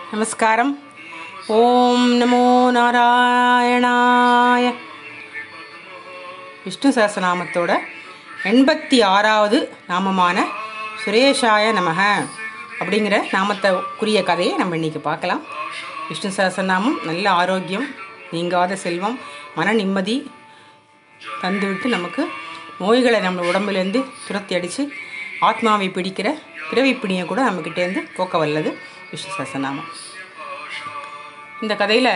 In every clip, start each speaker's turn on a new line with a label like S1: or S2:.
S1: நமஸ்காரம் ஓம் நமோ நாராயணாய விஷ்ணு சஹஸ்ரநாமத்தோட எண்பத்தி ஆறாவது நாமமான சுரேஷாய நமக அப்படிங்கிற நாமத்தைக்குரிய கதையை நம்ம இன்றைக்கி பார்க்கலாம் விஷ்ணு சஹஸ்ரநாமம் நல்ல ஆரோக்கியம் நீங்காத செல்வம் மன நிம்மதி தந்துவிட்டு நமக்கு நோய்களை நம்ம உடம்புலேருந்து துரத்தி அடித்து ஆத்மாவை பிடிக்கிற பிறவி பிணியை கூட நம்மக்கிட்டேருந்து போக்க வல்லது விஷ்ணு சஹஸ்ரநாமம் இந்த கதையில்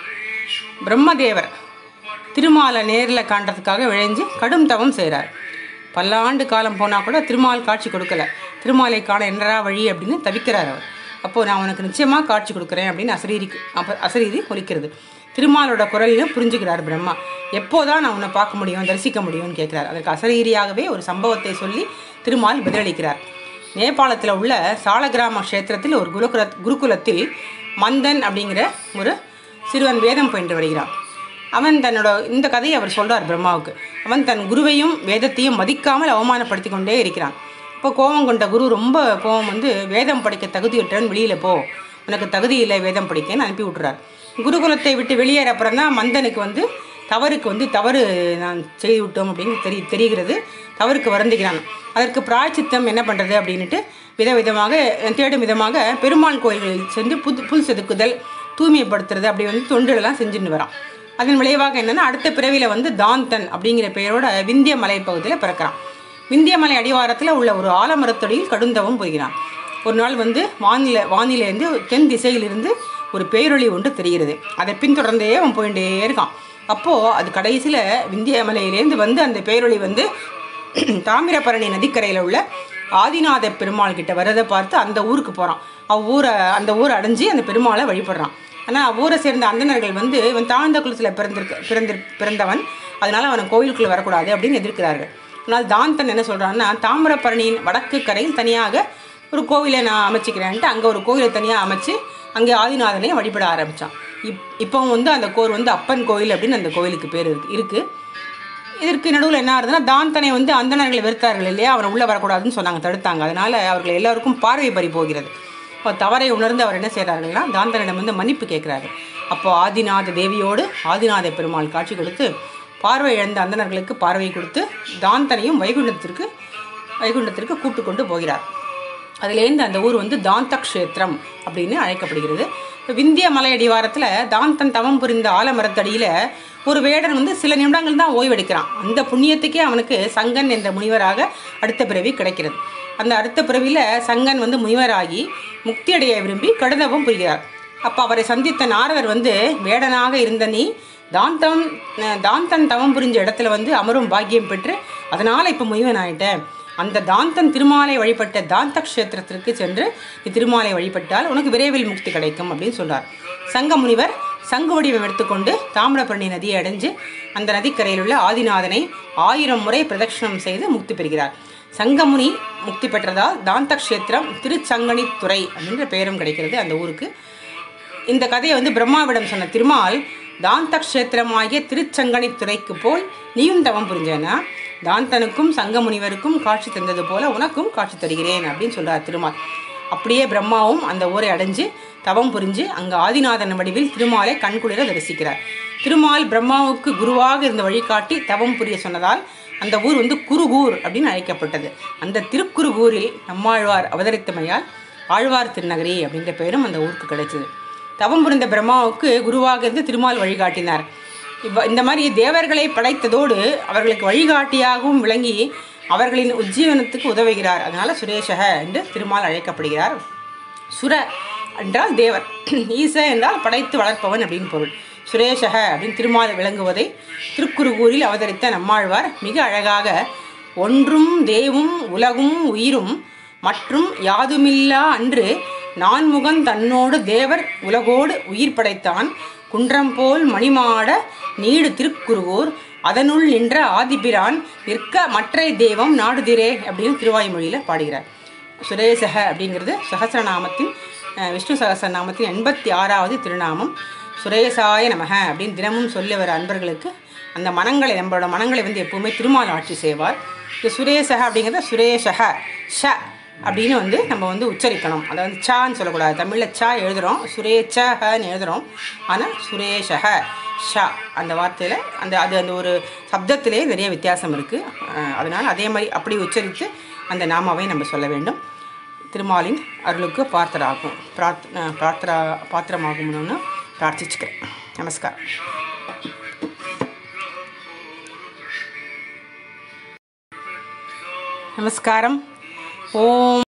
S1: பிரம்மதேவர் திருமாலை நேரில் காண்றதுக்காக விழைஞ்சு கடும் தவம் செய்கிறார் பல்லாண்டு காலம் போனால் கூட திருமால் காட்சி கொடுக்கல திருமாலை காண என்னடா வழி அப்படின்னு தவிக்கிறார் அவர் அப்போது நான் உனக்கு நிச்சயமாக காட்சி கொடுக்குறேன் அப்படின்னு அசரீரிக்கு அப்போ அசரீரி ஒலிக்கிறது திருமாலோட குரலையும் புரிஞ்சுக்கிறார் பிரம்மா எப்போதான் நான் உன்னை பார்க்க முடியும் தரிசிக்க முடியும்னு கேட்குறார் அதற்கு அசரீரியாகவே ஒரு சம்பவத்தை சொல்லி திருமால் பதிலளிக்கிறார் நேபாளத்தில் உள்ள சாலகிராம க்ஷேத்திரத்தில் ஒரு குருகுல குருகுலத்தில் மந்தன் அப்படிங்கிற ஒரு சிறுவன் வேதம் பயின்று வருகிறான் அவன் தன்னோட இந்த கதையை அவர் சொல்கிறார் பிரம்மாவுக்கு அவன் தன் குருவையும் வேதத்தையும் மதிக்காமல் அவமானப்படுத்தி கொண்டே இருக்கிறான் இப்போ கோபம் கொண்ட குரு ரொம்ப கோபம் வந்து வேதம் படிக்க தகுதியற்றவன் வெளியில் போ உனக்கு தகுதி இல்லை வேதம் படிக்கன்னு அனுப்பி விட்டுறார் குருகுலத்தை விட்டு வெளியேற அப்புறம் தான் மந்தனுக்கு வந்து தவறுக்கு வந்து தவறு நான் செய்து விட்டோம் அப்படின்னு தெரி தெரிகிறது தவறுக்கு வருந்துகிறான் அதற்கு பிராய்ச்சித்தம் என்ன பண்ணுறது அப்படின்ட்டு விதவிதமாக தேடும் விதமாக பெருமாள் கோயில்களில் சென்று புது புல் செதுக்குதல் தூய்மைப்படுத்துறது அப்படி வந்து தொண்டுகளெல்லாம் செஞ்சுட்டு வரான் அதன் விளைவாக என்னென்னா அடுத்த பிறவியில் வந்து தாந்தன் அப்படிங்கிற பெயரோட விந்திய மலை பகுதியில் பிறக்கிறான் விந்தியமலை அடிவாரத்தில் உள்ள ஒரு ஆலமரத்தடியில் கடுந்தவம் புரிகிறான் ஒரு நாள் வந்து வானில வானிலேருந்து தென் திசையிலிருந்து ஒரு பேரொளி ஒன்று தெரிகிறது அதை பின்தொடர்ந்தே அவன் போயிட்டே இருக்கான் அப்போது அது கடைசியில் விந்தியமலையிலேருந்து வந்து அந்த பேரொளி வந்து தாமிரபரணி நதிக்கரையில் உள்ள ஆதிநாத பெருமாள் கிட்ட வரதை பார்த்து அந்த ஊருக்கு போகிறான் அவ்வூரை அந்த ஊரை அடைஞ்சு அந்த பெருமாளை வழிபடுறான் ஆனால் அவ்வூரை சேர்ந்த அந்தணர்கள் வந்து இவன் தாழ்ந்த குலத்தில் பிறந்திருக்க பிறந்து பிறந்தவன் அதனால் அவனை கோயிலுக்குள்ளே வரக்கூடாது அப்படின்னு எதிர்க்கிறார்கள் ஆனால் தாந்தன் என்ன சொல்கிறான்னா தாமிரபரணியின் வடக்கு கரையில் தனியாக ஒரு கோவிலை நான் அமைச்சிக்கிறேன்ட்டு அங்கே ஒரு கோவிலை தனியாக அமைச்சு அங்கே ஆதிநாதனையும் வழிபட ஆரம்பித்தான் இப் இப்போ வந்து அந்த கோர் வந்து அப்பன் கோயில் அப்படின்னு அந்த கோயிலுக்கு பேர் இருக்கு இருக்குது இதற்கு நடுவில் என்ன ஆகுதுன்னா தாந்தனை வந்து அந்தணர்களை வெறுத்தார்கள் இல்லையா அவனை உள்ளே வரக்கூடாதுன்னு சொன்னாங்க தடுத்தாங்க அதனால் அவர்கள் எல்லாருக்கும் பார்வை பறி போகிறது இப்போ தவறை உணர்ந்து அவர் என்ன செய்கிறார்கள்னா தாந்தனிடம் வந்து மன்னிப்பு கேட்குறாரு அப்போ ஆதிநாத தேவியோடு ஆதிநாத பெருமாள் காட்சி கொடுத்து பார்வை இழந்த அந்தணர்களுக்கு பார்வை கொடுத்து தாந்தனையும் வைகுண்டத்திற்கு வைகுண்டத்திற்கு கூட்டு கொண்டு போகிறார் அதுலேருந்து அந்த ஊர் வந்து தாந்த க்ஷேத்திரம் அப்படின்னு அழைக்கப்படுகிறது இப்போ விந்திய மலை அடிவாரத்தில் தாந்தன் தவம் புரிந்த ஆலமரத்தடியில் ஒரு வேடன் வந்து சில நிமிடங்கள் தான் ஓய்வெடுக்கிறான் அந்த புண்ணியத்துக்கே அவனுக்கு சங்கன் என்ற முனிவராக அடுத்த பிறவி கிடைக்கிறது அந்த அடுத்த பிறவியில் சங்கன் வந்து முனிவராகி முக்தி அடைய விரும்பி கடுதவம் புரிகிறார் அப்போ அவரை சந்தித்த நாரதர் வந்து வேடனாக இருந்த நீ தாந்தம் தாந்தன் தவம் புரிஞ்ச இடத்துல வந்து அமரும் பாக்கியம் பெற்று அதனால் இப்போ முனிவன் ஆயிட்டேன் அந்த தாந்தன் திருமாலை வழிபட்ட தாந்த க்ஷேத்திரத்திற்கு சென்று இத்திருமாலை வழிபட்டால் உனக்கு விரைவில் முக்தி கிடைக்கும் அப்படின்னு சொல்றார் சங்க முனிவர் சங்கு வடிவம் எடுத்துக்கொண்டு தாமிரபரணி நதியை அடைஞ்சு அந்த நதிக்கரையில் உள்ள ஆதிநாதனை ஆயிரம் முறை பிரதட்சணம் செய்து முக்தி பெறுகிறார் சங்கமுனி முக்தி பெற்றதால் தாந்த க்ஷேத்திரம் திருச்சங்கனித்துறை அப்படின்ற பெயரும் கிடைக்கிறது அந்த ஊருக்கு இந்த கதையை வந்து பிரம்மாவிடம் சொன்ன திருமால் தாந்த க்ஷேத்திரமாகிய திருச்சங்கனித்துறைக்கு போய் நீயும் தவம் புரிஞ்சேன்னா தாந்தனுக்கும் சங்க முனிவருக்கும் காட்சி தந்தது போல உனக்கும் காட்சி தருகிறேன் அப்படின்னு சொல்றார் திருமால் அப்படியே பிரம்மாவும் அந்த ஊரை அடைஞ்சு தவம் புரிஞ்சு அங்கே ஆதிநாதன் வடிவில் திருமாலை கண்குளிர தரிசிக்கிறார் திருமால் பிரம்மாவுக்கு குருவாக இருந்த வழிகாட்டி தவம் புரிய சொன்னதால் அந்த ஊர் வந்து குருகூர் அப்படின்னு அழைக்கப்பட்டது அந்த திருக்குறுகூரில் நம்மாழ்வார் அவதரித்தமையால் ஆழ்வார் திருநகரி அப்படின்ற பெயரும் அந்த ஊருக்கு கிடைச்சது தவம் புரிந்த பிரம்மாவுக்கு குருவாக இருந்து திருமால் வழிகாட்டினார் இவ்வ இந்த மாதிரி தேவர்களை படைத்ததோடு அவர்களுக்கு வழிகாட்டியாகவும் விளங்கி அவர்களின் உஜ்ஜீவனத்துக்கு உதவுகிறார் அதனால் சுரேஷக என்று திருமால் அழைக்கப்படுகிறார் சுர என்றால் தேவர் ஈச என்றால் படைத்து வளர்ப்பவன் அப்படின்னு பொருள் சுரேஷக அப்படின்னு திருமால் விளங்குவதை திருக்குறுகூரில் அவதரித்த நம்மாழ்வார் மிக அழகாக ஒன்றும் தேவும் உலகும் உயிரும் மற்றும் யாதுமில்லா அன்று நான்முகன் தன்னோடு தேவர் உலகோடு உயிர் படைத்தான் குன்றம் போல் மணிமாட நீடு திருக்குருகூர் அதனுள் நின்ற ஆதிபிரான் நிற்க மற்றை தெய்வம் நாடுதிரே அப்படின்னு திருவாய்மொழியில் பாடுகிறார் சுரேசக அப்படிங்கிறது சகசிரநாமத்தின் விஷ்ணு சகசிரநாமத்தின் எண்பத்தி ஆறாவது திருநாமம் சுரேசாய நமக அப்படின்னு தினமும் சொல்லி வர அன்பர்களுக்கு அந்த மனங்களை நம்மளோட மனங்களை வந்து எப்பவுமே திருமால் ஆட்சி செய்வார் இந்த சுரேசக அப்படிங்கிறத சுரேஷக ஷ அப்படின்னு வந்து நம்ம வந்து உச்சரிக்கணும் அதை வந்து சான்னு சொல்லக்கூடாது தமிழில் சா எழுதுகிறோம் சுரேச்சஹன்னு எழுதுகிறோம் ஆனால் சுரேஷஹ ஷா அந்த வார்த்தையில் அந்த அது அந்த ஒரு சப்தத்திலே நிறைய வித்தியாசம் இருக்குது அதனால் அதே மாதிரி அப்படி உச்சரித்து அந்த நாமாவை நம்ம சொல்ல வேண்டும் திருமாலின் அருளுக்கு பார்த்தராகும் பிரார்த் பிரார்த்தரா பாத்திரமாகும்னு பிரார்த்திச்சுக்கிறேன் நமஸ்காரம் நமஸ்காரம் ஓம்